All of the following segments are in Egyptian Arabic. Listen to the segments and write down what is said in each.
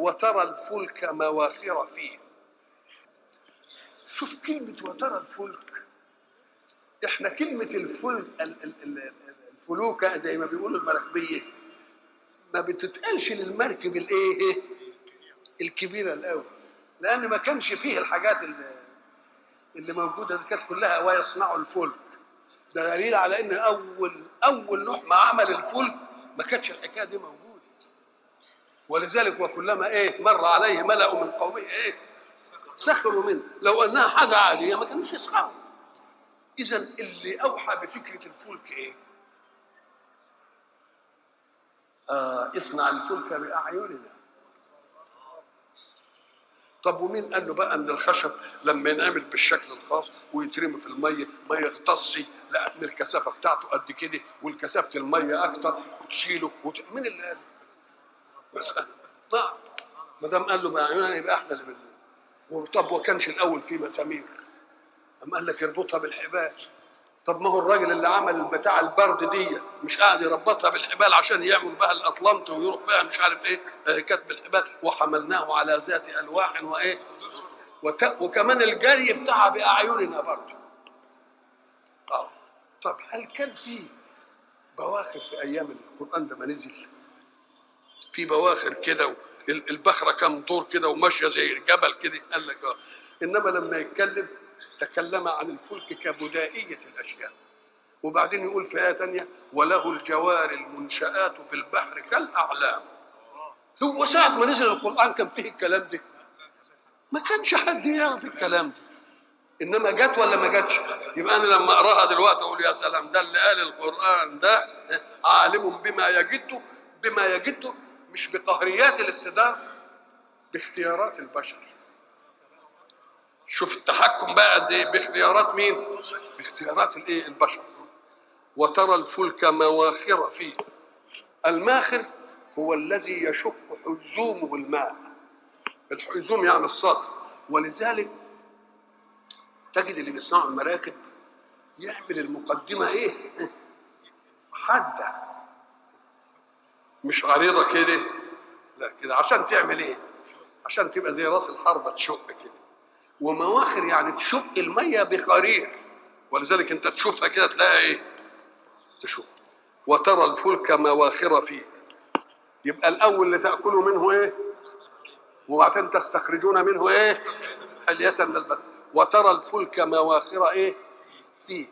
وترى الفلك مواخر فيه شوف كلمة وترى الفلك احنا كلمة الفلك ال- ال- ال- الفلوكة زي ما بيقولوا المراكبية ما بتتقالش للمركب الايه الكبيرة الأول لأن ما كانش فيه الحاجات اللي, اللي موجودة دي كانت كلها ويصنعوا الفلك ده دليل على ان اول اول نوح ما عمل الفلك ما كانتش الحكايه دي موجوده ولذلك وكلما ايه مر عليه ملأ من قومه ايه سخروا منه لو انها حاجه عاليه ما كانوش يسخروا اذا اللي اوحى بفكره الفلك ايه آه اصنع الفلك باعيننا طب ومين قال له بقى ان الخشب لما ينعمل بالشكل الخاص ويترمي في الميه ما يغطسش لان الكثافه بتاعته قد كده والكثافه الميه اكتر وتشيله وت... مين اللي قال مسألة ما ما دام قال له باعيننا يبقى احنا اللي بن طب وكانش الاول في مسامير اما قال لك اربطها بالحبال طب ما هو الراجل اللي عمل بتاع البرد دي مش قاعد يربطها بالحبال عشان يعمل بها الاطلنط ويروح بها مش عارف ايه آه، كتب الحبال وحملناه على ذات الواح وايه وت... وكمان الجري بتاعها باعيننا برضه اه طب هل كان في بواخر في ايام القران ده ما نزل في بواخر كده و- ال- البخره كام دور كده وماشيه زي الجبل كده قال لك اه انما لما يتكلم تكلم عن الفلك كبدائيه الاشياء وبعدين يقول في ايه ثانيه وله الجوار المنشآت في البحر كالاعلام هو ساعه ما نزل القران كان فيه الكلام ده ما كانش حد يعرف الكلام ده انما جت ولا ما جاتش يبقى انا لما اقراها دلوقتي اقول يا سلام ده اللي قال القران ده عالم بما يجده بما يجده مش بقهريات الاقتدار باختيارات البشر شوف التحكم بقى قد ايه باختيارات مين باختيارات الايه البشر وترى الفلك مواخر فيه الماخر هو الذي يشق حزومه الماء الحزوم يعني السطح ولذلك تجد اللي بيصنعوا المراكب يعمل المقدمه ايه حاده مش عريضه كده لا كده عشان تعمل ايه عشان تبقى زي راس الحربه تشق كده ومواخر يعني تشق الميه بخرير ولذلك انت تشوفها كده تلاقي ايه تشوف وترى الفلك مواخر فيه يبقى الاول اللي تاكلوا منه ايه وبعدين تستخرجون منه ايه حلية نلبس وترى الفلك مواخر ايه فيه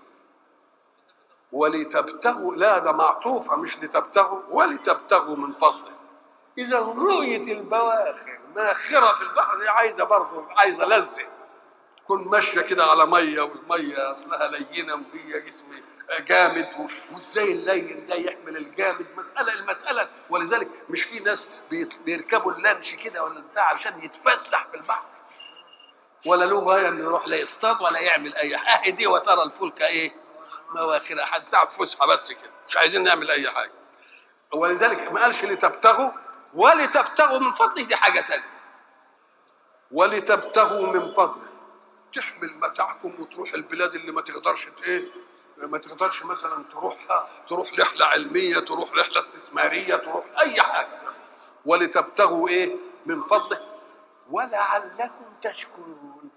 ولتبتغوا لا ده معطوفة مش لتبتغوا ولتبتغوا من فضله إذا رؤية البواخر ماخرة في البحر دي عايزة برضه عايزة لذة تكون ماشية كده على مية والمية أصلها لينة وهي جسم جامد و- وازاي اللين ده يحمل الجامد مسألة المسألة ولذلك مش في ناس بيت- بيركبوا اللانش كده ولا بتاع عشان يتفسح في البحر ولا له غاية انه يروح لا يصطاد ولا يعمل أي حاجة دي وترى الفلك إيه مواخرها حد بتاع فسحة بس كده مش عايزين نعمل أي حاجة ولذلك ما قالش لتبتغوا ولتبتغوا من فضله دي حاجة تانية ولتبتغوا من فضله تحمل متاعكم وتروح البلاد اللي ما تقدرش ت- ايه ما تقدرش مثلا تروحها تروح رحله علميه تروح رحله استثماريه تروح اي حاجه ولتبتغوا ايه من فضله ولعلكم تشكرون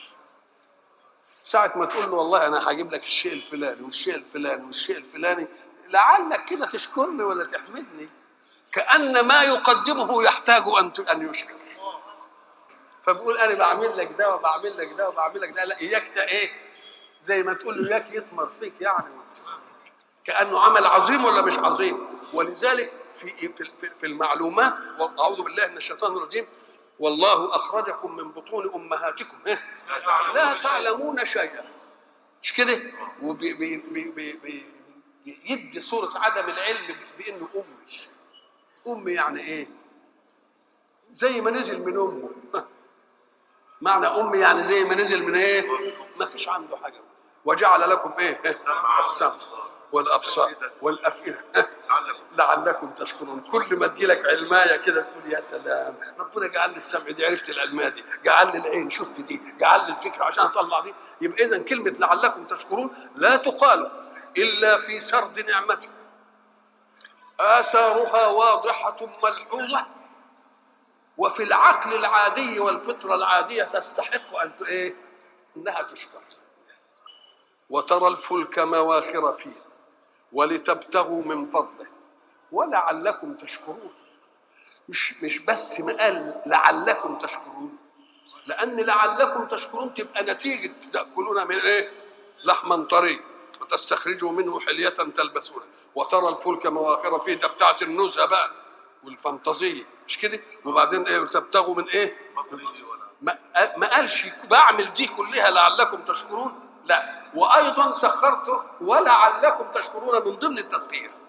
ساعة ما تقول له والله أنا هجيب لك الشيء الفلاني والشيء الفلاني والشيء الفلاني لعلك كده تشكرني ولا تحمدني كأن ما يقدمه يحتاج أن ت- أن يشكر فبيقول انا بعمل لك ده وبعمل لك ده وبعمل لك ده لا اياك ت- ايه زي ما تقول له اياك يطمر فيك يعني كانه عمل عظيم ولا مش عظيم ولذلك في في في- في المعلومات واعوذ بالله من الشيطان الرجيم والله اخرجكم من بطون امهاتكم إيه؟ لا تعلمون شيئا مش كده وبي بي بي بي بي يدي صوره عدم العلم بانه امي امي يعني ايه زي ما نزل من امه معنى امي يعني زي ما نزل من ايه ما فيش عنده حاجه وجعل لكم ايه السمع والابصار والافئده لعلكم تشكرون كل ما تجي لك علمايه كده تقول يا سلام ربنا جعل لي السمع دي عرفت العلمايه دي جعل لي العين شفت دي جعل لي الفكره عشان اطلع دي يبقى اذا كلمه لعلكم تشكرون لا تقال الا في سرد نعمته اثارها واضحه ملحوظه وفي العقل العادي والفطرة العادية تستحق أن ت- إيه؟ إنها تشكر وترى الفلك مواخر فيه ولتبتغوا من فضله ولعلكم تشكرون مش مش بس ما قال لعلكم تشكرون لأن لعلكم تشكرون تبقى نتيجة تأكلون من إيه؟ لحما طري وتستخرجوا منه حلية تلبسونها وترى الفلك مواخر فيه ده بتاعت النزهة بقى والفانتازية مش كده وبعدين إيه وتبتغوا من إيه؟ ما ما قالش بعمل دي كلها لعلكم تشكرون لا وايضا سخرته ولعلكم تشكرون من ضمن التسخير